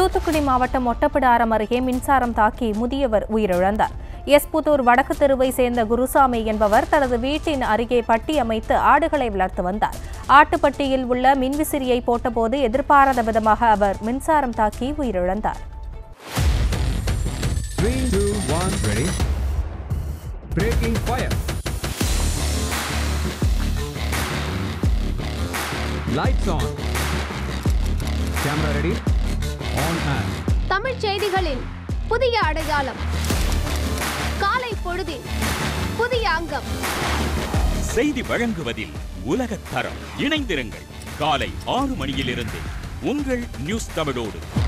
தூத்துக்குடி மாவட்டம் ஒட்டப்பிடாரம் அருகே மின்சாரம் தாக்கி முதியவர் உயிரிழந்தார் எஸ்புத்தூர் வடக்கு தெருவை சேர்ந்த குருசாமி என்பவர் தனது வீட்டின் அருகே பட்டி அமைத்து ஆடுகளை வளர்த்து வந்தார் ஆட்டுப்பட்டியில் உள்ள மின்விசிறியை போட்டபோது எதிர்பாராத விதமாக அவர் மின்சாரம் தாக்கி உயிரிழந்தார் Three, two, one, ready. Breaking fire. Lights on. Camera ready. On and. தமிழ்ச் செய்திகளின் புதிய அடையாளம் காலை பொழுதின் புதிய அங்கம் செய்தி வழங்குவதில் உலகத் தரம் இணைந்திருங்கள் காலை ஆறு மணியிலிருந்து உங்கள் நியூஸ் தமிழோடு